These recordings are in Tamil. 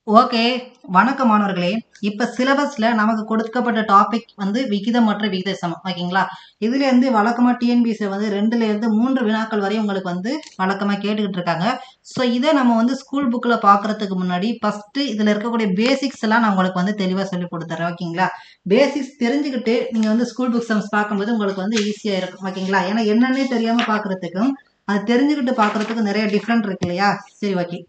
ஓகே வணக்கம் மாணவர்களே இப்போ சிலபஸில் நமக்கு கொடுக்கப்பட்ட டாபிக் வந்து விகிதம் மற்றும் விகித சமம் ஓகேங்களா இதுலேருந்து வழக்கமாக டிஎன்பிசி வந்து ரெண்டுலேருந்து மூன்று வினாக்கள் வரை உங்களுக்கு வந்து வழக்கமாக கேட்டுக்கிட்டு இருக்காங்க ஸோ இதை நம்ம வந்து ஸ்கூல் புக்கில் பார்க்குறதுக்கு முன்னாடி ஃபஸ்ட்டு இதில் இருக்கக்கூடிய பேசிக்ஸ் எல்லாம் நான் உங்களுக்கு வந்து தெளிவாக சொல்லி கொடுத்துறேன் ஓகேங்களா பேசிக்ஸ் தெரிஞ்சுக்கிட்டு நீங்கள் வந்து ஸ்கூல் புக் சம்ஸ் பார்க்கும்போது உங்களுக்கு வந்து ஈஸியாக இருக்கும் ஓகேங்களா ஏன்னா என்னன்னே தெரியாமல் பார்க்குறதுக்கும் அது தெரிஞ்சுக்கிட்டு பார்க்குறதுக்கு நிறைய டிஃப்ரெண்ட் இருக்கு இல்லையா சரி ஓகே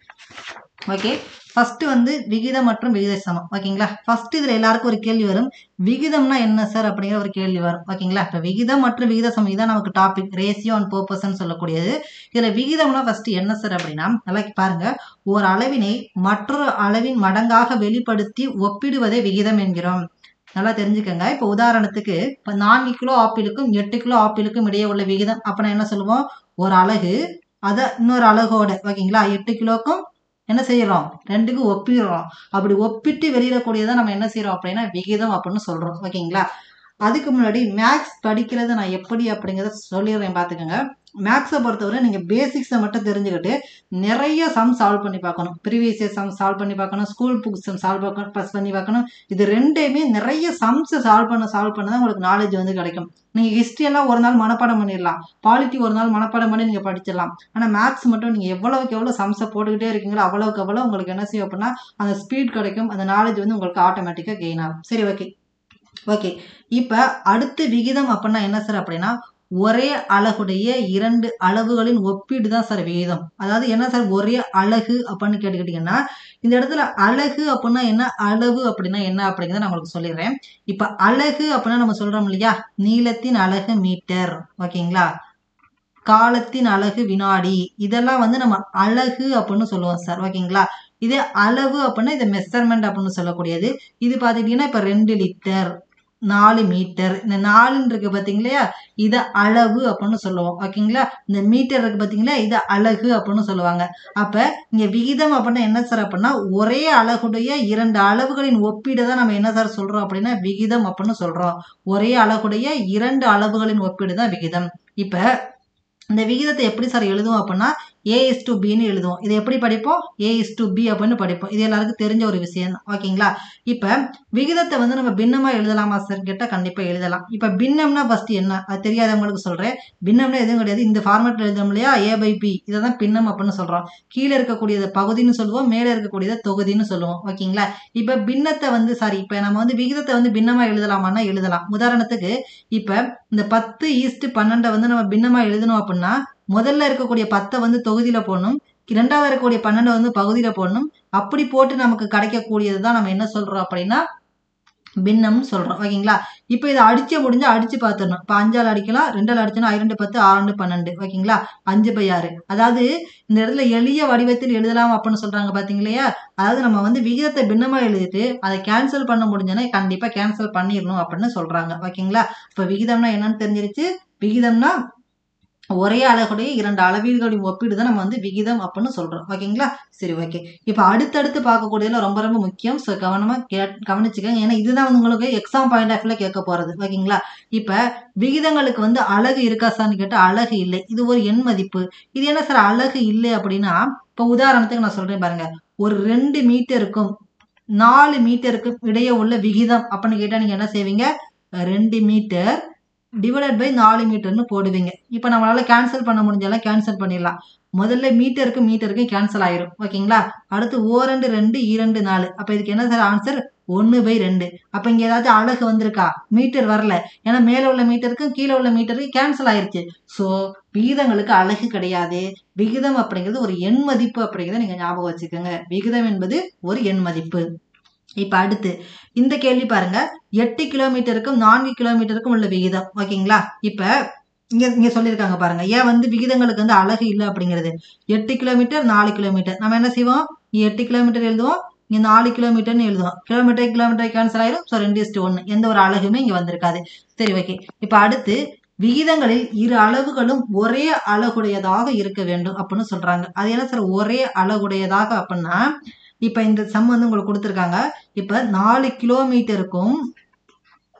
ஓகே ஃபர்ஸ்ட் வந்து விகிதம் மற்றும் விகித சமம் ஓகேங்களா ஃபர்ஸ்ட் இதுல எல்லாருக்கும் ஒரு கேள்வி வரும் விகிதம்னா என்ன சார் அப்படிங்கிற ஒரு கேள்வி வரும் ஓகேங்களா இப்போ விகிதம் மற்றும் விகித சமம் இதான் நமக்கு டாபிக் ரேசியோ அண்ட் பர்பஸ்ன்னு சொல்லக்கூடியது இதுல விகிதம்னா ஃபர்ஸ்ட் என்ன சார் அப்படின்னா நல்லா பாருங்க ஒரு அளவினை மற்றொரு அளவின் மடங்காக வெளிப்படுத்தி ஒப்பிடுவதே விகிதம் என்கிறோம் நல்லா தெரிஞ்சுக்கோங்க இப்போ உதாரணத்துக்கு இப்போ நான்கு கிலோ ஆப்பிளுக்கும் எட்டு கிலோ ஆப்பிளுக்கும் இடையே உள்ள விகிதம் அப்படின்னா என்ன சொல்லுவோம் ஒரு அலகு அதை இன்னொரு அலகோட ஓகேங்களா எட்டு கிலோக்கும் என்ன செய்யறோம் ரெண்டுக்கும் ஒப்பிடுறோம் அப்படி ஒப்பிட்டு வெளியிடக்கூடியதை நம்ம என்ன செய்யறோம் அப்படின்னா விகிதம் அப்படின்னு சொல்றோம் ஓகேங்களா அதுக்கு முன்னாடி மேக்ஸ் படிக்கிறது நான் எப்படி அப்படிங்கிறத சொல்லிடுறேன் பார்த்துக்கோங்க மேக்ஸை பொறுத்தவரை நீங்கள் பேசிக்ஸை மட்டும் தெரிஞ்சுக்கிட்டு நிறைய சம் சால்வ் பண்ணி பார்க்கணும் ப்ரீவியஸ் இயர் சம் சால்வ் பண்ணி பார்க்கணும் ஸ்கூல் புக் சம் சால்வ் பார்க்கணும் ப்ளஸ் பண்ணி பார்க்கணும் இது ரெண்டையுமே நிறைய சம்ஸை சால்வ் பண்ண சால்வ் பண்ண தான் உங்களுக்கு நாலேஜ் வந்து கிடைக்கும் நீங்கள் ஹிஸ்ட்ரி எல்லாம் ஒரு நாள் மனப்பாடம் பண்ணிடலாம் பாலிட்டி ஒரு நாள் மனப்பாடம் பண்ணி நீங்கள் படிச்சிடலாம் ஆனால் மேக்ஸ் மட்டும் நீங்கள் எவ்வளவுக்கு எவ்வளோ சம்ஸை போட்டுக்கிட்டே இருக்கீங்களோ அவ்வளவுக்கு எவ்வளோ உங்களுக்கு என்ன செய்யும் அப்படின்னா அந்த ஸ்பீட் கிடைக்கும் அந்த நாலேஜ் வந்து உங்களுக்கு ஆட்டோமேட்டிக்காக கெயின் ஆகும் சரி ஓகே ஓகே இப்போ அடுத்த விகிதம் அப்படின்னா என்ன சார் அப்படின்னா ஒரே அழகுடைய இரண்டு அளவுகளின் ஒப்பீடு தான் சார் விகிதம் அதாவது என்ன சார் ஒரே அழகு அப்படின்னு கேட்டுக்கிட்டிங்கன்னா இந்த இடத்துல அழகு அப்படின்னா என்ன அளவு அப்படின்னா என்ன அப்படிங்கிறத நான் உங்களுக்கு சொல்லிடுறேன் இப்போ அழகு அப்படின்னா நம்ம சொல்கிறோம் இல்லையா நீளத்தின் அழகு மீட்டர் ஓகேங்களா காலத்தின் அழகு வினாடி இதெல்லாம் வந்து நம்ம அழகு அப்படின்னு சொல்லுவோம் சார் ஓகேங்களா இது அளவு அப்படின்னா இது மெஷர்மெண்ட் அப்படின்னு சொல்லக்கூடியது இது பார்த்துக்கிட்டிங்கன்னா இப்போ ரெண்டு லிட்டர் நாலு மீட்டர் இந்த நாலுன்னு இருக்கு பார்த்தீங்களா இதை அளவு அப்படின்னு சொல்லுவோம் ஓகேங்களா இந்த மீட்டர் இருக்கு பார்த்தீங்களா இதை அழகு அப்படின்னு சொல்லுவாங்க அப்போ இங்கே விகிதம் அப்படின்னா என்ன சார் அப்படின்னா ஒரே அழகுடைய இரண்டு அளவுகளின் ஒப்பீடு தான் நம்ம என்ன சார் சொல்கிறோம் அப்படின்னா விகிதம் அப்படின்னு சொல்கிறோம் ஒரே அழகுடைய இரண்டு அளவுகளின் ஒப்பீடு தான் விகிதம் இப்போ இந்த விகிதத்தை எப்படி சார் எழுதுவோம் அப்படின்னா ஏ இஸ் டு பின்னு எழுதுவோம் இதை எப்படி படிப்போம் ஏ இஸ் டு பி அப்படின்னு படிப்போம் இது எல்லாருக்கும் தெரிஞ்ச ஒரு விஷயம் தான் ஓகேங்களா இப்போ விகிதத்தை வந்து நம்ம பின்னமாக எழுதலாமா சார் கேட்டால் கண்டிப்பாக எழுதலாம் இப்போ பின்னம்னா ஃபஸ்ட்டு என்ன அது தெரியாதவங்களுக்கு சொல்கிறேன் பின்னம்னா எதுவும் கிடையாது இந்த ஃபார்மேட்டில் எழுதணும் இல்லையா ஏ பை பி இதை தான் பின்னம் அப்படின்னு சொல்கிறோம் கீழே இருக்கக்கூடியது பகுதின்னு சொல்லுவோம் மேலே இருக்கக்கூடியதை தொகுதின்னு சொல்லுவோம் ஓகேங்களா இப்போ பின்னத்தை வந்து சாரி இப்போ நம்ம வந்து விகிதத்தை வந்து பின்னமாக எழுதலாமான்னா எழுதலாம் உதாரணத்துக்கு இப்போ இந்த பத்து ஈஸ்ட் பன்னெண்டை வந்து நம்ம பின்னமாக எழுதணும் அப்படின்னா முதல்ல இருக்கக்கூடிய பத்தை வந்து தொகுதியில் போடணும் இரண்டாவது இருக்கக்கூடிய பன்னெண்டை வந்து பகுதியில் போடணும் அப்படி போட்டு நமக்கு கிடைக்கக்கூடியது தான் நம்ம என்ன சொல்கிறோம் அப்படின்னா பின்னம்னு சொல்கிறோம் ஓகேங்களா இப்போ இதை அடிச்சு முடிஞ்சு அடிச்சு பார்த்துடணும் இப்போ அஞ்சால் அடிக்கலாம் ரெண்டால் அடிச்சோன்னா ரெண்டு பத்து ஆறு பன்னெண்டு ஓகேங்களா அஞ்சு பை ஆறு அதாவது இந்த இடத்துல எளிய வடிவத்தில் எழுதலாம் அப்படின்னு சொல்கிறாங்க பார்த்தீங்களா அதாவது நம்ம வந்து விகிதத்தை பின்னமாக எழுதிட்டு அதை கேன்சல் பண்ண முடிஞ்சோன்னா கண்டிப்பாக கேன்சல் பண்ணிடணும் அப்படின்னு சொல்கிறாங்க ஓகேங்களா இப்போ விகிதம்னா என்னன்னு தெரிஞ்சிருச்சு விகிதம்னா ஒரே அழகுடைய இரண்டு அளவீடுகளின் ஒப்பீடு தான் நம்ம வந்து விகிதம் அப்படின்னு சொல்றோம் ஓகேங்களா சரி ஓகே இப்போ அடுத்தடுத்து பார்க்கக்கூடியதுல ரொம்ப ரொம்ப முக்கியம் ஸோ கவனமாக கே கவனிச்சுக்கோங்க ஏன்னா இதுதான் வந்து உங்களுக்கு எக்ஸாம் பாயிண்ட் ஆஃப் கேட்க போறது ஓகேங்களா இப்போ விகிதங்களுக்கு வந்து அழகு இருக்கா சார்னு கேட்டால் அழகு இல்லை இது ஒரு எண் மதிப்பு இது என்ன சார் அழகு இல்லை அப்படின்னா இப்போ உதாரணத்துக்கு நான் சொல்றேன் பாருங்க ஒரு ரெண்டு மீட்டருக்கும் நாலு மீட்டருக்கும் இடையே உள்ள விகிதம் அப்படின்னு கேட்டால் நீங்கள் என்ன செய்வீங்க ரெண்டு மீட்டர் டிவைடட் பை நாலு மீட்டர்னு போடுவீங்க இப்போ நம்மளால கேன்சல் பண்ண முடிஞ்சாலும் கேன்சல் பண்ணிடலாம் முதல்ல மீட்டருக்கு மீட்டருக்கு கேன்சல் ஆயிரும் ஓகேங்களா அடுத்து ஓ ரெண்டு ரெண்டு இரண்டு நாலு அப்போ இதுக்கு என்ன சார் ஆன்சர் ஒன்று பை ரெண்டு அப்போ இங்கே ஏதாச்சும் அழகு வந்திருக்கா மீட்டர் வரல ஏன்னா மேலே உள்ள மீட்டருக்கும் கீழே உள்ள மீட்டருக்கு கேன்சல் ஆயிருச்சு ஸோ விகிதங்களுக்கு அழகு கிடையாது விகிதம் அப்படிங்கிறது ஒரு எண் மதிப்பு அப்படிங்கிறத நீங்கள் ஞாபகம் வச்சுக்கோங்க விகிதம் என்பது ஒரு எண் மதிப்பு இப்போ அடுத்து இந்த கேள்வி பாருங்க எட்டு கிலோமீட்டருக்கும் நான்கு கிலோமீட்டருக்கும் உள்ள விகிதம் ஓகேங்களா இப்போ இங்க இங்க சொல்லியிருக்காங்க பாருங்க ஏன் வந்து விகிதங்களுக்கு வந்து அழகு இல்லை அப்படிங்கிறது எட்டு கிலோமீட்டர் நாலு கிலோமீட்டர் நம்ம என்ன செய்வோம் இங்க எட்டு கிலோமீட்டர் எழுதுவோம் இங்க நாலு கிலோமீட்டர்னு எழுதுவோம் கிலோமீட்டர் கிலோமீட்டர் கேன்சல் ஆயிரும் ஸோ ரெண்டு இஸ்டு ஒன்று எந்த ஒரு அழகுமே இங்க வந்திருக்காது சரி ஓகே இப்போ அடுத்து விகிதங்களில் இரு அளவுகளும் ஒரே அழகுடையதாக இருக்க வேண்டும் அப்படின்னு சொல்றாங்க அது என்ன சார் ஒரே அழகுடையதாக அப்படின்னா இப்போ இந்த சம் வந்து உங்களுக்கு கொடுத்துருக்காங்க இப்போ நாலு கிலோமீட்டருக்கும்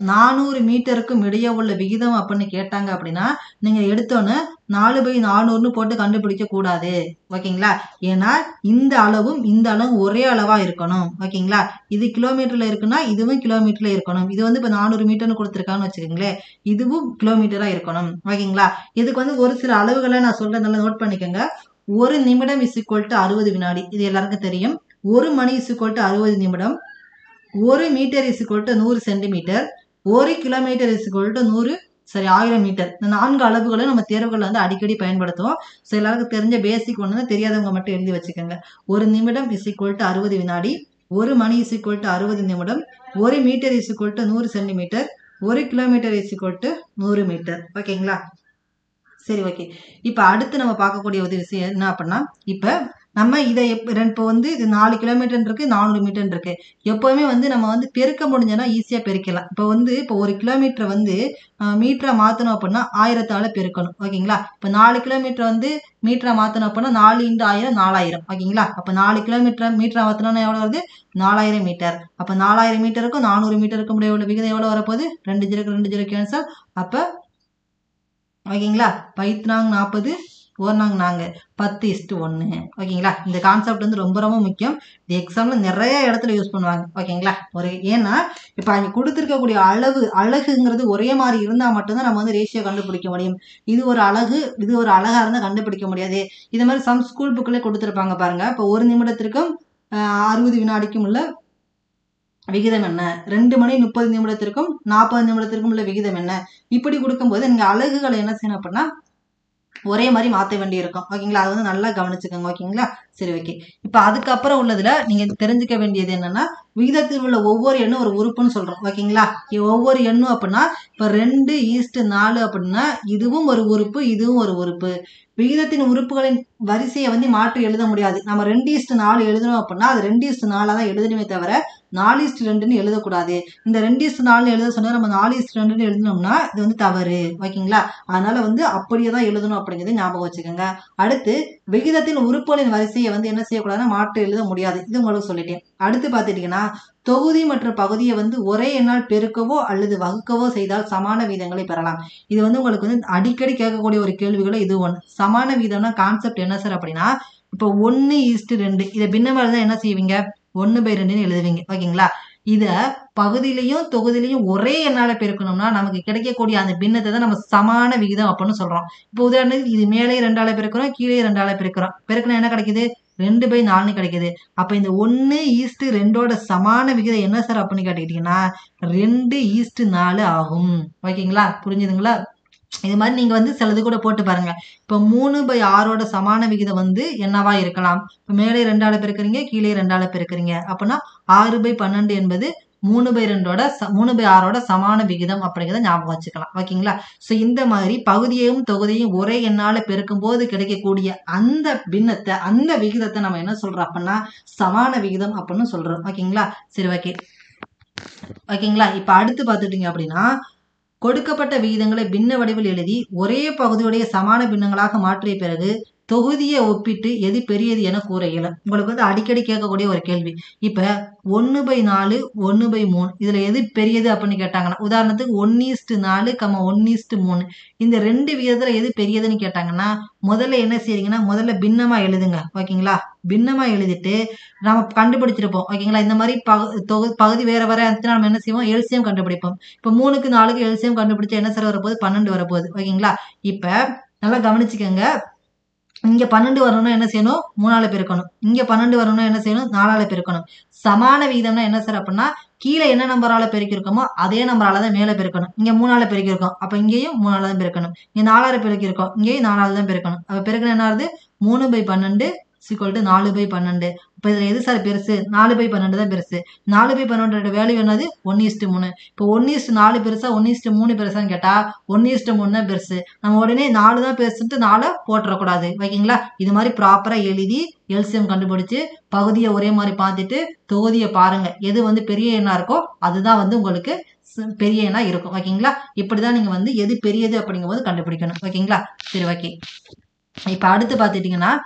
நானூறு மீட்டருக்கும் இடையே உள்ள விகிதம் அப்படின்னு கேட்டாங்க அப்படின்னா நீங்கள் எடுத்தோன்னே நாலு பை நானூறுன்னு போட்டு கண்டுபிடிக்க கூடாது ஓகேங்களா ஏன்னா இந்த அளவும் இந்த அளவும் ஒரே அளவா இருக்கணும் ஓகேங்களா இது கிலோமீட்டர்ல இருக்குன்னா இதுவும் கிலோமீட்டர்ல இருக்கணும் இது வந்து இப்போ நானூறு மீட்டர்னு கொடுத்துருக்கான்னு வச்சுக்கோங்களேன் இதுவும் கிலோமீட்டரா இருக்கணும் ஓகேங்களா இதுக்கு வந்து ஒரு சில அளவுகளை நான் சொல்றேன் நல்லா நோட் பண்ணிக்கோங்க ஒரு நிமிடம் இஸ் டு அறுபது வினாடி இது எல்லாருக்கும் தெரியும் ஒரு மணி இஸ் டு அறுபது நிமிடம் ஒரு மீட்டர் இஸ் டு நூறு சென்டிமீட்டர் ஒரு கிலோமீட்டர் இஸ் டு நூறு சரி ஆயிரம் மீட்டர் இந்த நான்கு அளவுகளை நம்ம தேர்வுகள் வந்து அடிக்கடி பயன்படுத்துவோம் ஸோ எல்லாருக்கும் தெரிஞ்ச பேசிக் ஒன்று தெரியாதவங்க மட்டும் எழுதி வச்சுக்கோங்க ஒரு நிமிடம் இஸ் டு அறுபது வினாடி ஒரு மணி இஸ் டு அறுபது நிமிடம் ஒரு மீட்டர் இஸ் டு நூறு சென்டிமீட்டர் ஒரு கிலோமீட்டர் இஸ் டு நூறு மீட்டர் ஓகேங்களா சரி ஓகே இப்போ அடுத்து நம்ம பார்க்கக்கூடிய ஒரு விஷயம் என்ன அப்படின்னா இப்போ நம்ம இதை எப் இப்போ வந்து இது நாலு கிலோமீட்டர் இருக்கு நானூறு மீட்டர் இருக்கு எப்போவுமே வந்து நம்ம வந்து பெருக்க முடிஞ்சோன்னா ஈஸியாக பெருக்கலாம் இப்போ வந்து இப்போ ஒரு கிலோமீட்டரை வந்து மீட்டரை மாற்றணும் அப்படின்னா ஆயிரத்தால் பெருக்கணும் ஓகேங்களா இப்போ நாலு கிலோமீட்டர் வந்து மீட்டரை மாற்றணும் அப்படின்னா நாலு இன்டு ஆயிரம் நாலாயிரம் ஓகேங்களா அப்போ நாலு கிலோமீட்டர் மீட்டரை மாற்றணும்னா எவ்வளோ வருது நாலாயிரம் மீட்டர் அப்போ நாலாயிரம் மீட்டருக்கும் நானூறு மீட்டருக்கும் இடையே உள்ள விகிதம் எவ்வளோ வரப்போகுது ரெண்டு ஜீரோக்கு ரெண்டு ஜீரோ கேன்சல் அப்போ ஓகேங்களா பைத்னாங் நாற்பது ஓர்னாங் நாங்கள் பத்து இஸ்ட்டு ஒன்று ஓகேங்களா இந்த கான்செப்ட் வந்து ரொம்ப ரொம்ப முக்கியம் இது எக்ஸாமில் நிறைய இடத்துல யூஸ் பண்ணுவாங்க ஓகேங்களா ஒரு ஏன்னா இப்போ அங்கே கொடுத்துருக்கக்கூடிய அளவு அழகுங்கிறது ஒரே மாதிரி இருந்தால் மட்டும்தான் நம்ம வந்து ரேஷியோ கண்டுபிடிக்க முடியும் இது ஒரு அழகு இது ஒரு அழகாக இருந்தால் கண்டுபிடிக்க முடியாது இது மாதிரி சம் ஸ்கூல் புக்கில் கொடுத்துருப்பாங்க பாருங்க இப்போ ஒரு நிமிடத்திற்கும் அறுபது வினாடிக்கும் உள்ள விகிதம் என்ன ரெண்டு மணி முப்பது நிமிடத்திற்கும் நாற்பது நிமிடத்திற்கும் உள்ள விகிதம் என்ன இப்படி கொடுக்கும்போது நீங்கள் அழகுகளை என்ன செய்யணும் அப்படின்னா ஒரே மாதிரி மாற்ற வேண்டி இருக்கும் ஓகேங்களா அது வந்து நல்லா கவனிச்சுக்கோங்க ஓகேங்களா சரி ஓகே இப்போ அதுக்கப்புறம் உள்ளதுல நீங்க தெரிஞ்சுக்க வேண்டியது என்னன்னா விகிதத்தில் உள்ள ஒவ்வொரு எண்ணும் ஒரு உறுப்புன்னு சொல்றோம் ஓகேங்களா ஒவ்வொரு எண்ணும் அப்படின்னா இப்போ ரெண்டு ஈஸ்ட் நாலு அப்படின்னா இதுவும் ஒரு உறுப்பு இதுவும் ஒரு உறுப்பு விகிதத்தின் உறுப்புகளின் வரிசையை வந்து மாற்றி எழுத முடியாது நம்ம ரெண்டு ஈஸ்ட் நாலு எழுதணும் அப்படின்னா அது ரெண்டு ஈஸ்ட் நாலாக தான் எழுதணுமே தவிர நாலு ஈஸ்ட் ரெண்டுன்னு எழுதக்கூடாது இந்த ரெண்டு ஈஸ்ட் நாலு எழுத சொன்னால் நம்ம நாலு ஈஸ்ட் ரெண்டுன்னு எழுதினோம்னா இது வந்து தவறு ஓகேங்களா அதனால வந்து அப்படியே தான் எழுதணும் அப்படிங்கிறது ஞாபகம் வச்சுக்கோங்க அடுத்து விகிதத்தின் உறுப்புகளின் வரிசையை வந்து என்ன செய்யக்கூடாதுன்னா மாற்றி எழுத முடியாது இது உங்களுக்கு சொல்லிட்டேன் அடுத்து பார்த்துட்டீங்கன்னா தொகுதி மற்றும் பகுதியை வந்து ஒரே எண்ணால் பெருக்கவோ அல்லது வகுக்கவோ செய்தால் சமான வீதங்களை பெறலாம் இது வந்து உங்களுக்கு வந்து அடிக்கடி கேட்கக்கூடிய ஒரு கேள்விகளை இது ஒன்று சமான வீதம்னா கான்செப்ட் என்ன சார் அப்படின்னா இப்போ ஒன்று ஈஸ்ட் ரெண்டு இதை பின்னமாக தான் என்ன செய்வீங்க ஒன்று பை ரெண்டுன்னு எழுதுவீங்க ஓகேங்களா இதை பகுதியிலையும் தொகுதியிலையும் ஒரே எண்ணால் பெருக்கணும்னா நமக்கு கிடைக்கக்கூடிய அந்த பின்னத்தை தான் நம்ம சமான விகிதம் அப்படின்னு சொல்கிறோம் இப்போ உதாரணத்துக்கு இது மேலே ரெண்டால பெருக்கிறோம் கீழே ரெண்டால பெருக்கிறோம் பெருக்கணும் என்ன கிடைக்குது ரெண்டு பை நாலுன்னு கிடைக்குது அப்போ இந்த ஒன்று ஈஸ்ட் ரெண்டோட சமான விகிதம் என்ன சார் அப்படின்னு கேட்டுக்கிட்டிங்கன்னா ரெண்டு ஈஸ்ட் நாலு ஆகும் ஓகேங்களா புரிஞ்சுதுங்களா இது மாதிரி நீங்கள் வந்து சிலது கூட போட்டு பாருங்க இப்போ மூணு பை ஆறோட சமான விகிதம் வந்து என்னவா இருக்கலாம் இப்போ மேலே ரெண்டால பெருக்கிறீங்க கீழே ரெண்டால பெருக்கிறீங்க அப்படின்னா ஆறு பை பன்னெண்டு என்பது மூணு பை ரெண்டோட ச மூணு பை ஆறோட சமான விகிதம் அப்படிங்கிறத ஞாபகம் வச்சுக்கலாம் ஓகேங்களா ஸோ இந்த மாதிரி பகுதியையும் தொகுதியையும் ஒரே எண்ணால் பெருக்கும் போது கிடைக்கக்கூடிய அந்த பின்னத்தை அந்த விகிதத்தை நம்ம என்ன சொல்றோம் அப்படின்னா சமான விகிதம் அப்படின்னு சொல்றோம் ஓகேங்களா சரி ஓகே ஓகேங்களா இப்போ அடுத்து பார்த்துட்டீங்க அப்படின்னா கொடுக்கப்பட்ட விகிதங்களை பின்ன வடிவில் எழுதி ஒரே பகுதியுடைய சமான பின்னங்களாக மாற்றிய பிறகு தொகுதியை ஒப்பிட்டு எது பெரியது என கூற இயலும் உங்களுக்கு வந்து அடிக்கடி கேட்கக்கூடிய ஒரு கேள்வி இப்போ ஒன்று பை நாலு ஒன்று பை மூணு இதில் எது பெரியது அப்படின்னு கேட்டாங்கன்னா உதாரணத்துக்கு ஒன் ஈஸ்ட்டு நாலு கம்ம ஒன் ஈஸ்ட்டு மூணு இந்த ரெண்டு விகிதத்தில் எது பெரியதுன்னு கேட்டாங்கன்னா முதல்ல என்ன செய்றீங்கன்னா முதல்ல பின்னமாக எழுதுங்க ஓகேங்களா பின்னமாக எழுதிட்டு நம்ம கண்டுபிடிச்சிருப்போம் ஓகேங்களா இந்த மாதிரி பகு தொகு பகுதி வேற வேற இருந்துச்சுன்னா நம்ம என்ன செய்வோம் எல்சியம் கண்டுபிடிப்போம் இப்போ மூணுக்கு நாலுக்கு எல்சியம் கண்டுபிடிச்சா என்ன சார் வரப்போகுது பன்னெண்டு வரப்போகுது ஓகேங்களா இப்போ நல்லா கவனிச்சுக்கோங்க இங்கே பன்னெண்டு வரணும்னா என்ன செய்யணும் மூணால பெருக்கணும் இங்கே பன்னெண்டு வரணும்னா என்ன செய்யணும் நாலால பெருக்கணும் சமான விகிதம்னா என்ன சார் அப்படின்னா கீழே என்ன நம்பரால பெருக்கிருக்கோமோ அதே நம்பரால தான் மேலே பெருக்கணும் இங்கே மூணால பெருக்கிருக்கோம் அப்போ இங்கேயும் மூணால தான் பெருக்கணும் இங்கே நாலால பெருக்கிருக்கோம் இங்கேயும் நாலால தான் பெருக்கணும் அப்போ பெருக்கணும் என்ன ஆகுது மூணு பை பன்னெண்டு சிக்வல் டு நாலு பை பன்னெண்டு இப்போ இதில் எது சார் பெருசு நாலு பை பன்னெண்டு தான் பெருசு நாலு பை பன்னெண்டோட வேல்யூ என்னது ஒன் ஈஸ்ட்டு மூணு இப்போ ஒன் ஈஸ்ட்டு நாலு பெருசா ஒன் ஈஸ்ட்டு மூணு பெருசான்னு கேட்டால் ஒன் ஈஸ்ட்டு மூணு தான் பெருசு நம்ம உடனே நாலு தான் பெருசுன்ட்டு நாலை போட்டுறக்கூடாது ஓகேங்களா இது மாதிரி ப்ராப்பராக எழுதி எல்சிஎம் கண்டுபிடிச்சு பகுதியை ஒரே மாதிரி பார்த்துட்டு தொகுதியை பாருங்க எது வந்து பெரிய எண்ணா இருக்கோ அதுதான் வந்து உங்களுக்கு ஸ்- பெரிய எண்ணா இருக்கும் ஓகேங்களா இப்படி தான் நீங்கள் வந்து எது பெரியது அப்படிங்கும்போது கண்டுபிடிக்கணும் ஓகேங்களா சரி ஓகே இப்போ அடுத்து பார்த்துட்டிங்கன்னா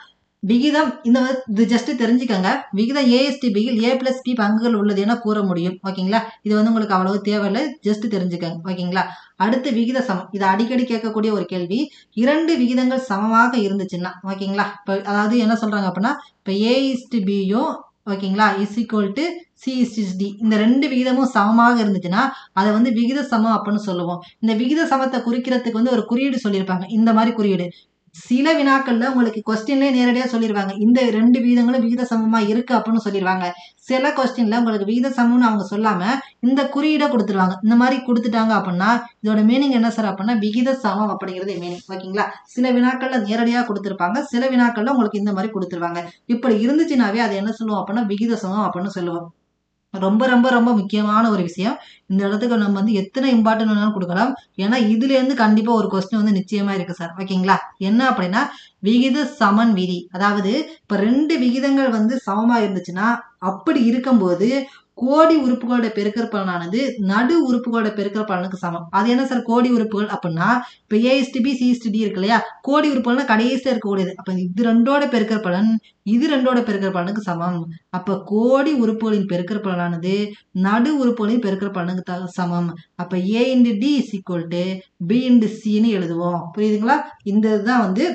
விகிதம் இந்த இது ஜஸ்ட் தெரிஞ்சுக்கங்க விகிதம் ஏஎஸ்டி பியில் ஏ பிளஸ் பி பங்குகள் உள்ளது என கூற முடியும் ஓகேங்களா இது வந்து உங்களுக்கு அவ்வளவு தேவையில்லை ஜஸ்ட் தெரிஞ்சுக்கங்க ஓகேங்களா அடுத்து விகித சமம் இது அடிக்கடி கேட்கக்கூடிய ஒரு கேள்வி இரண்டு விகிதங்கள் சமமாக இருந்துச்சுன்னா ஓகேங்களா இப்போ அதாவது என்ன சொல்றாங்க அப்படின்னா இப்போ ஏ இஸ்டு பியும் ஓகேங்களா is equal to C is D இந்த ரெண்டு விகிதமும் சமமாக இருந்துச்சுன்னா அதை வந்து விகித சமம் அப்படின்னு சொல்லுவோம் இந்த விகித சமத்தை குறிக்கிறதுக்கு வந்து ஒரு குறியீடு சொல்லியிருப்பாங்க இந்த மாதிரி குறியீடு சில வினாக்கள்ல உங்களுக்கு கொஸ்டின்லேயே நேரடியாக சொல்லிடுவாங்க இந்த ரெண்டு விகிதங்களும் விகித சமமா இருக்கு அப்படின்னு சொல்லிடுவாங்க சில கொஸ்டின்ல உங்களுக்கு விகித சமம்னு அவங்க சொல்லாம இந்த குறியீடை கொடுத்துருவாங்க இந்த மாதிரி கொடுத்துட்டாங்க அப்படின்னா இதோட மீனிங் என்ன சார் அப்படின்னா விகித சமம் அப்படிங்கிறது மீனிங் ஓகேங்களா சில வினாக்கள்ல நேரடியாக கொடுத்துருப்பாங்க சில வினாக்கள்ல உங்களுக்கு இந்த மாதிரி கொடுத்துருவாங்க இப்படி இருந்துச்சுனாவே அதை என்ன சொல்லுவோம் அப்படின்னா விகித சமம் அப்படின்னு சொல்லுவோம் ரொம்ப ரொம்ப ரொம்ப முக்கியமான ஒரு விஷயம் இந்த இடத்துக்கு நம்ம வந்து எத்தனை இம்பார்ட்டன் வேணாலும் கொடுக்கலாம் ஏன்னா இதுல இருந்து கண்டிப்பா ஒரு கொஸ்டின் வந்து நிச்சயமா இருக்கு சார் ஓகேங்களா என்ன அப்படின்னா விகித சமன் விதி அதாவது இப்ப ரெண்டு விகிதங்கள் வந்து சமமா இருந்துச்சுன்னா அப்படி இருக்கும்போது கோடி உறுப்புகளோட பெருக்கற் பலனானது நடு உறுப்புகளோட பெருக்கற் பலனுக்கு சமம் அது என்ன சார் கோடி உறுப்புகள் அப்படின்னா இப்போ ஏஎஸ்டி பி சிஎஸ்டி டி இருக்கு இல்லையா கோடி உறுப்புகள்னா கடைசியில் இருக்கக்கூடியது அப்போ இது ரெண்டோட பெருக்கற் பலன் இது ரெண்டோட பெருக்கற் பலனுக்கு சமம் அப்போ கோடி உறுப்புகளின் பெருக்கற் பலனானது நடு உறுப்புகளின் பெருக்கற் பலனுக்கு த- சமம் அப்போ A into D is equal to B into சின்னு எழுதுவோம் புரியுதுங்களா இந்த இதுதான் வந்து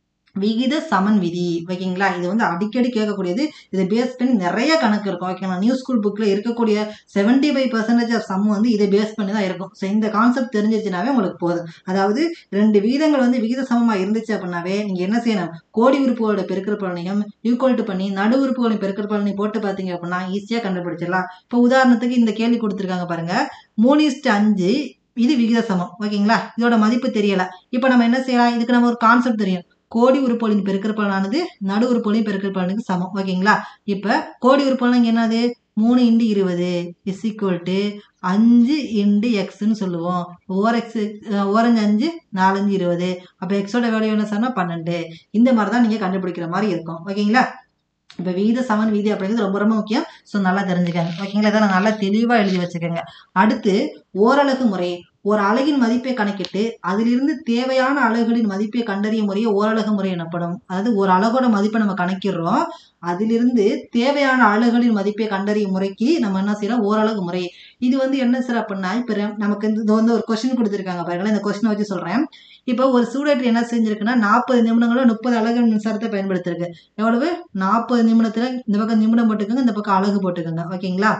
விகித சமன் விதி ஓகேங்களா இது வந்து அடிக்கடி கேட்கக்கூடியது இதை பேஸ் பண்ணி நிறைய கணக்கு இருக்கும் ஓகேங்களா நியூ ஸ்கூல் புக்கில் இருக்கக்கூடிய seventy five percentage of sum வந்து இதை பேஸ் பண்ணி தான் இருக்கும் ஸோ இந்த கான்செப்ட் தெரிஞ்சிச்சுனாவே உங்களுக்கு போதும் அதாவது ரெண்டு விகிதங்கள் வந்து விகித சமமாக இருந்துச்சு அப்படின்னாவே நீங்கள் என்ன செய்யணும் கோடி உறுப்புகளோட பெருக்கல் பலனையும் ஈக்குவல் டு பண்ணி நடு உறுப்புகளின் பெருக்கல் பலனை போட்டு பார்த்தீங்க அப்படின்னா ஈஸியாக கண்டுபிடிச்சிடலாம் இப்போ உதாரணத்துக்கு இந்த கேள்வி கொடுத்துருக்காங்க பாருங்க மூணு இஸ்டு அஞ்சு இது விகித சமம் ஓகேங்களா இதோட மதிப்பு தெரியல இப்போ நம்ம என்ன செய்யலாம் இதுக்கு நம்ம ஒரு கான்செப்ட் தெரியும் கோடி உறுப்புகளின் பெருக்கல் பலனானது நடு உறுப்புகளின் பெருக்கல் பலனுக்கு சமம் ஓகேங்களா இப்போ கோடி உறுப்புகள் இங்கே என்னது மூணு இன்டு இருபது இஸ் ஈக்குவல் டு அஞ்சு இன்டு எக்ஸ்ன்னு சொல்லுவோம் ஓர் எக்ஸ் ஓரஞ்சு அஞ்சு நாலஞ்சு இருபது அப்போ எக்ஸோட வேல்யூ என்ன சொன்னால் பன்னெண்டு இந்த மாதிரி தான் நீங்கள் கண்டுபிடிக்கிற மாதிரி இருக்கும் ஓகேங்களா இப்போ விகித சமன் விதி அப்படிங்கிறது ரொம்ப ரொம்ப முக்கியம் ஸோ நல்லா தெரிஞ்சுக்கங்க ஓகேங்களா இதெல்லாம் நல்லா தெளிவாக எழுதி வச்சுக்கோங்க அடுத்து ஓரலகு முறை ஒரு அலகின் மதிப்பை கணக்கிட்டு அதிலிருந்து தேவையான அலகுகளின் மதிப்பை கண்டறியும் முறையே ஓரலகு முறை எனப்படும் அதாவது ஒரு அலகோட மதிப்பை நம்ம கணக்கிடுறோம் அதிலிருந்து தேவையான அலகுகளின் மதிப்பை கண்டறியும் முறைக்கு நம்ம என்ன செய்யறோம் ஓரலகு முறை இது வந்து என்ன சார் அப்படின்னா இப்போ நமக்கு இந்த இது வந்து ஒரு கொஸ்டின் கொடுத்துருக்காங்க பாருங்களேன் இந்த கொஸ்டினை வச்சு சொல்றேன் இப்போ ஒரு ஸ்டூடெண்ட் என்ன செஞ்சிருக்குன்னா நாற்பது நிமிடங்களோ முப்பது அலகு மின்சாரத்தை பயன்படுத்திருக்கு எவ்வளவு நாற்பது நிமிடத்துல இந்த பக்கம் நிமிடம் போட்டுக்கோங்க இந்த பக்கம் அலகு போட்டுக்கோங்க ஓகேங்களா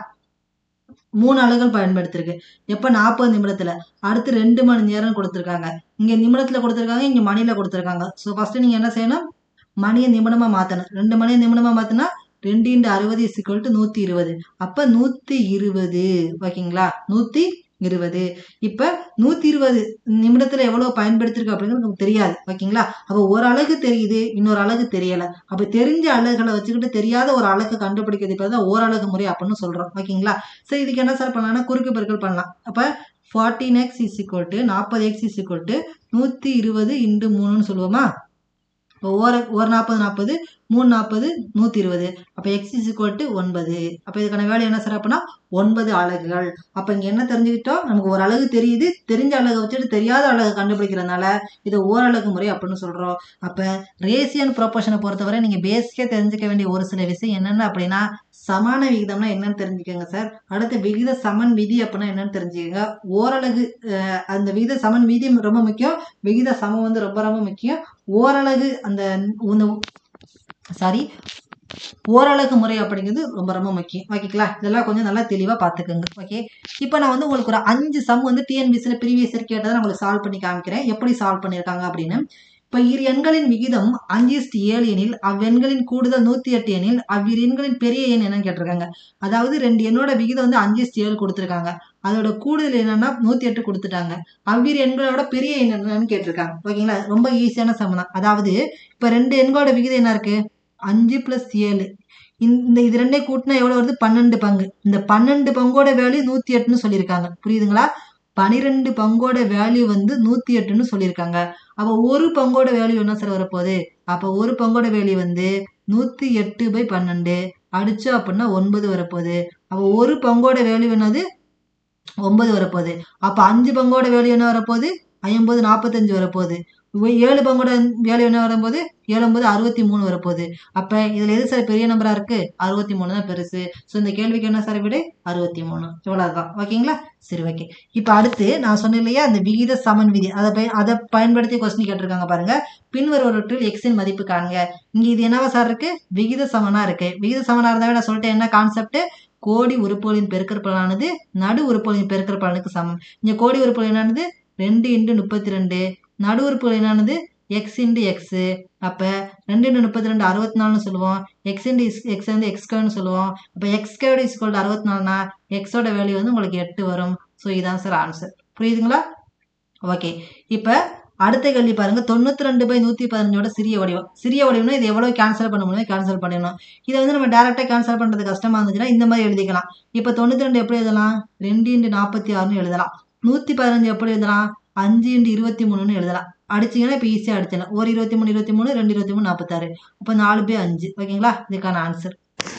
மூணு அலகுகள் பயன்படுத்திருக்கு எப்ப நாற்பது நிமிடத்துல அடுத்து ரெண்டு மணி நேரம் கொடுத்துருக்காங்க இங்க நிமிடத்துல கொடுத்துருக்காங்க இங்க மணில கொடுத்துருக்காங்க ஸோ ஃபர்ஸ்ட் நீங்க என்ன செய்யணும் மணியை நிமிடமா மாத்தணும் ரெண்டு மணியை நிமிடமா மாத்தினா ரெண்டு இன்டு அறுபது இசிக்கல் டு நூத்தி இருபது அப்ப நூத்தி இருபது ஓகேங்களா நூத்தி இருபது இப்ப நூத்தி இருபது நிமிடத்துல எவ்வளவு பயன்படுத்திருக்கு அப்படிங்கிறது நமக்கு தெரியாது ஓகேங்களா அப்ப ஒரு அழகு தெரியுது இன்னொரு அழகு தெரியல அப்ப தெரிஞ்ச அழகுகளை வச்சுக்கிட்டு தெரியாத ஒரு அழகு கண்டுபிடிக்கிறது இப்போ தான் ஓரழகு முறை அப்படின்னு சொல்றோம் ஓகேங்களா சரி இதுக்கு என்ன சார் பண்ணலாம்னா குறுக்கு பெருக்கல் பண்ணலாம் அப்ப fourteen X is equal to நாற்பது எக்ஸ் இஸ் ஈக்குவல் டு நூற்றி இருபது இன்டு மூணுன்னு சொல்லுவோமா இப்போ ஒரு ஒரு நாற்பது நாற்பது மூணு நாற்பது நூற்றி இருபது அப்போ எக்ஸ் இஸ் ஈக்குவல் டு ஒன்பது அப்போ இதுக்கான வேலை என்ன சார் அப்படின்னா ஒன்பது அலகுகள் அப்போ இங்கே என்ன தெரிஞ்சுக்கிட்டோம் நமக்கு ஒரு அலகு தெரியுது தெரிஞ்ச அலகை வச்சுட்டு தெரியாத அலகை கண்டுபிடிக்கிறதுனால இதை ஓரலகு முறை அப்படின்னு சொல்கிறோம் அப்போ ரேசியன் ப்ரொபோஷனை பொறுத்தவரை நீங்கள் பேசிக்காக தெரிஞ்சுக்க வேண்டிய ஒரு சில விஷயம் என்னென்ன அப்படின்னா சமான விகிதம்னா என்னன்னு தெரிஞ்சுக்கோங்க சார் அடுத்து விகித சமன் விதி அப்படின்னா என்னன்னு தெரிஞ்சுக்கோங்க ஓரலகு அஹ், அந்த விகித சமன் விதி ரொம்ப முக்கியம் விகித சமம் வந்து ரொம்ப ரொம்ப முக்கியம் ஓரலகு அந்த சாரி ஓரலகு முறை அப்படிங்கிறது ரொம்ப ரொம்ப முக்கியம் ஓகேங்களா இதெல்லாம் கொஞ்சம் நல்லா தெளிவாக பார்த்துக்கோங்க ஓகே இப்போ நான் வந்து உங்களுக்கு ஒரு அஞ்சு சம் வந்து டிஎன்பிசியில் ப்ரீவியஸ் இயர் கேட்டதை நான் உங்களுக்கு சால்வ் பண்ணி காமிக்கிறேன் எப்படி சால்வ் பண்ணியிருக்காங்க அப்படின்னு இப்போ இரு எண்களின் விகிதம் அஞ்சு இஸ்ட் ஏழு எனில் அவ்வெண்களின் கூடுதல் நூற்றி எட்டு எனில் அவ்விரு எண்களின் பெரிய எண் என்னன்னு கேட்டிருக்காங்க அதாவது ரெண்டு எண்ணோட விகிதம் வந்து அஞ்சு இஸ்ட் ஏழு கொடுத்துருக்காங்க அதோட கூடுதல் என்னன்னா நூற்றி எட்டு கொடுத்துட்டாங்க அவ்விரு எண்களோட பெரிய எண் என்னன்னு கேட்டிருக்காங்க ஓகேங்களா ரொம்ப ஈஸியான சம் தான் அதாவது இப்போ ரெண்டு எண்களோட விகிதம் என்ன இருக்கு அஞ்சு ப்ளஸ் ஏழு இந்த இது ரெண்டே கூட்டினா எவ்வளோ வருது பன்னெண்டு பங்கு இந்த பன்னெண்டு பங்கோட வேல்யூ நூற்றி எட்டுன்னு சொல்லியிருக்காங்க புரியுதுங்களா பனிரெண்டு பங்கோட வேல்யூ வந்து நூற்றி எட்டுன்னு சொல்லியிருக்காங்க அப்போ ஒரு பங்கோட வேல்யூ என்ன சார் வரப்போகுது அப்போ ஒரு பங்கோட வேல்யூ வந்து நூற்றி எட்டு பை பன்னெண்டு அடிச்சோம் அப்படின்னா ஒன்பது வரப்போகுது அப்போ ஒரு பங்கோட வேல்யூ என்னது ஒன்பது வரப்போகுது அப்போ அஞ்சு பங்கோட வேல்யூ என்ன வரப்போகுது ஐம்பது நாற்பத்தஞ்சு வரப்போகுது ஏழு பங்கோட வேல்யூ என்ன வரும்போது ஏழு ஒன்பது அறுபத்தி மூணு வரப்போகுது அப்போ இதில் எது சார் பெரிய நம்பராக இருக்குது அறுபத்தி மூணு தான் பெருசு ஸோ இந்த கேள்விக்கு என்ன சார் விடு அறுபத்தி மூணு இவ்வளோதான் ஓகேங்களா சரி ஓகே இப்போ அடுத்து நான் சொன்னேன் இல்லையா அந்த விகித சமன் விதி அதை பய அதை பயன்படுத்தி கொஸ்டின் கேட்டிருக்காங்க பாருங்க பின்வருவற்றில் எக்ஸின் மதிப்பு காணுங்க இங்கே இது என்னவா சார் இருக்கு விகித சமனா இருக்கு விகித சமனா இருந்தாவே நான் சொல்லிட்டேன் என்ன கான்செப்ட் கோடி உறுப்புகளின் பெருக்கற் பலனானது நடு உறுப்புகளின் பெருக்கற் பலனுக்கு சமம் இங்கே கோடி உறுப்புகள் என்னது ரெண்டு இன்ட்டு முப்பத்தி ரெண்டு நடு உறுப்புகள் என்னது எக்ஸ் இன்ட்டு எக்ஸு அப்போ ரெண்டு இன்ட்டு முப்பத்தி ரெண்டு அறுபத்தி நாலுன்னு சொல்லுவோம் எக்ஸ் இன்ட்டு எக்ஸ் வந்து எக்ஸ் ஸ்கொயர்னு சொல்லுவோம் அப்போ எக்ஸ் ஸ்கொயர்டு இஸ் அறுபத்தி நாலுனா எக்ஸோட வேல்யூ வந்து உங்களுக்கு எட்டு வரும் ஸோ இதான் சார் ஆன்சர் புரியுதுங்களா ஓகே இப்போ அடுத்த கேள்வி பாருங்க தொண்ணூற்றி ரெண்டு பை நூற்றி பதினஞ்சோட சிறிய வடிவம் சிறிய வடிவம்னா இது எவ்வளோ கேன்சல் பண்ண முடியுமோ கேன்சல் பண்ணிடணும் இதை வந்து நம்ம டேரெக்டாக கேன்சல் பண்ணுறது கஷ்டமாக இருந்துச்சுன்னா இந்த மாதிரி எழுதிக்கலாம் இப்போ தொண்ணூற்றி ரெண்டு எப்படி எழுதலாம் ரெண்டு இன்ட்டு நாற்பத்தி ஆறுன்னு எழுதலாம் நூற்றி பதினஞ்சு எப்படி எழுதலாம் அஞ்சு இன்ட்டு இருபத்தி மூணுன்னு எழுதலாம் அடிச்சிங்கன்னா இப்போ ஈஸியாக அடிச்சிடலாம் ஒரு இருபத்தி மூணு இருபத்தி மூணு ரெண்டு இருபத்தி மூணு நாற்பத்தாறு அப்போ நாலு பை அஞ்சு ஓகேங்களா இதுக்கான ஆன்சர்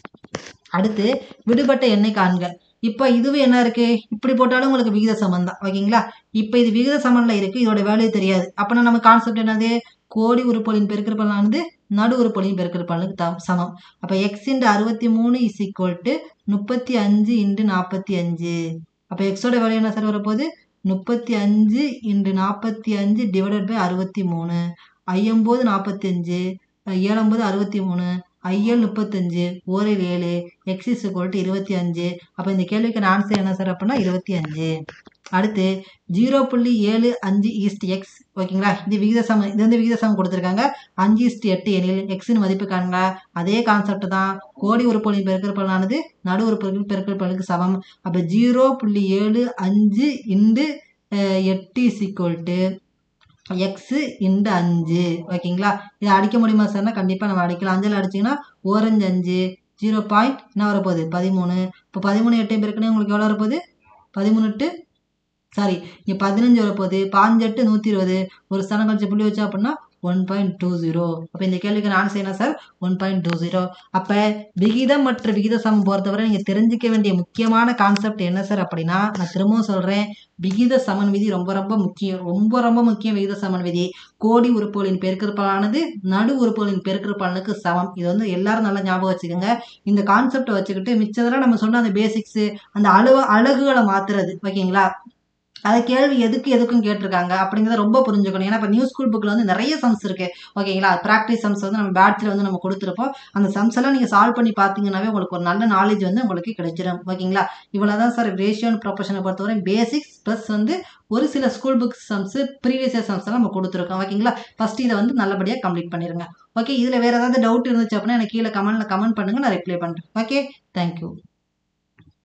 அடுத்து விடுபட்ட எண்ணெய் காண்க இப்போ இதுவே என்ன இருக்கு இப்படி போட்டாலும் உங்களுக்கு விகித சமம் தான் ஓகேங்களா இப்போ இது விகித சமன்ல இருக்கு இதோட வேல்யூ தெரியாது அப்போனா நம்ம கான்செப்ட் என்னது கோடி உறுப்புகளின் பெருக்கற் பலனானது நடு உறுப்புகளின் பெருக்கற் பலனுக்கு த சமம் அப்போ எக்ஸ் இன்ட்டு அறுபத்தி மூணு இஸ் ஈக்குவல் டு முப்பத்தி அஞ்சு இன்ட்டு நாற்பத்தி அஞ்சு அப்போ எக்ஸோட வேல்யூ என்ன சார் வரப்போகுது முப்பத்தி அஞ்சு இன்ட்டு நாற்பத்தி அஞ்சு டிவைடட் பை அறுபத்தி மூணு ஐயம்போது நாற்பத்தி அஞ்சு ஏழம்போது அறுபத்தி மூணு ஐஏழு முப்பத்தஞ்சு ஓரில் ஏழு எக்ஸ் இஸ் டு இருபத்தி அஞ்சு அப்போ இந்த கேள்விக்கான ஆன்சர் என்ன சார் அப்படின்னா இருபத்தி அஞ்சு அடுத்து ஜீரோ புள்ளி ஏழு அஞ்சு ஈஸ்ட் எக்ஸ் ஓகேங்களா இது விகித சமம் இது வந்து விகித சமம் கொடுத்துருக்காங்க அஞ்சு ஈஸ்ட் எட்டு எனில் எக்ஸின் மதிப்பு காணுங்க அதே கான்செப்ட் தான் கோடி உறுப்புகளின் பெருக்கற் பலனானது நடு உறுப்புகளின் பெருக்கற் பலனுக்கு சமம் அப்போ ஜீரோ புள்ளி ஏழு அஞ்சு இண்டு எட்டு is equal to X into அஞ்சு ஓகேங்களா இதை அடிக்க முடியுமா சார்னா கண்டிப்பாக நம்ம அடிக்கலாம் அஞ்சில் அடிச்சிங்கன்னா ஓரஞ்சு அஞ்சு ஜீரோ பாயிண்ட் என்ன வரப்போகுது பதிமூணு இப்போ பதிமூணு எட்டையும் பெருக்குன்னு உங்களுக்கு எவ்வளோ வரப்போகுது பதிமூணு எட்டு சாரி இங்கே பதினஞ்சு வரப்போகுது பாஞ்சு எட்டு நூற்றி இருபது ஒரு ஸ்தானம் கழிச்சு புள்ளி வச்சா அப்படின்னா ஒன் பாயிண்ட் டூ ஜீரோ அப்போ இந்த கேள்விக்கு ஆன்சர் என்ன sir one point two zero அப்போ விகிதம் மற்றும் விகித சமம் பொறுத்தவரை நீங்கள் தெரிஞ்சிக்க வேண்டிய முக்கியமான கான்செப்ட் என்ன சார் அப்படின்னா நான் திரும்பவும் சொல்கிறேன் விகித சமன் விதி ரொம்ப ரொம்ப முக்கியம் ரொம்ப ரொம்ப முக்கியம் விகித சமன் விதி கோடி உறுப்புகளின் பெருக்கற்பலனானது நடு உறுப்புகளின் பெருக்கற்பலனுக்கு சமம் இது வந்து எல்லாரும் நல்லா ஞாபகம் வச்சுக்கோங்க இந்த கான்செப்டை வச்சுக்கிட்டு மிச்சதெல்லாம் நம்ம சொன்ன அந்த பேசிக்ஸு அந்த அளவு அழகுகளை மாத்துறது ஓகேங்களா அதை கேள்வி எதுக்கு எதுக்கும் கேட்டிருக்காங்க அப்படிங்கிறத ரொம்ப புரிஞ்சுக்கணும் ஏன்னா இப்போ நியூ ஸ்கூல் புக்கில் வந்து நிறைய சம்ஸ் இருக்கு ஓகேங்களா ப்ராக்டிஸ் சம்ஸ் வந்து நம்ம பேட்சில் வந்து நம்ம கொடுத்துருப்போம் அந்த சம்ஸ் எல்லாம் நீங்கள் சால்வ் பண்ணி பார்த்தீங்கன்னாவே உங்களுக்கு ஒரு நல்ல நாலேஜ் வந்து உங்களுக்கு கிடைச்சிடும் ஓகேங்களா இவ்வளோ தான் சார் ரேஷியோ அண்ட் ப்ரொஃபஷனை பொறுத்தவரை பேசிக்ஸ் ப்ளஸ் வந்து ஒரு சில school book sums previous year sums எல்லாம் நம்ம கொடுத்துருக்கோம் ஓகேங்களா ஃபர்ஸ்ட் இதை வந்து நல்லபடியாக கம்ப்ளீட் பண்ணிடுங்க ஓகே இதில் வேறு ஏதாவது டவுட் இருந்துச்சு அப்படின்னா எனக்கு கீழே கமெண்ட்டில் கமெண்ட் பண்ணுங்கள் நான் ரிப்ளை பண்ணுறேன் ஓகே தேங்க்யூ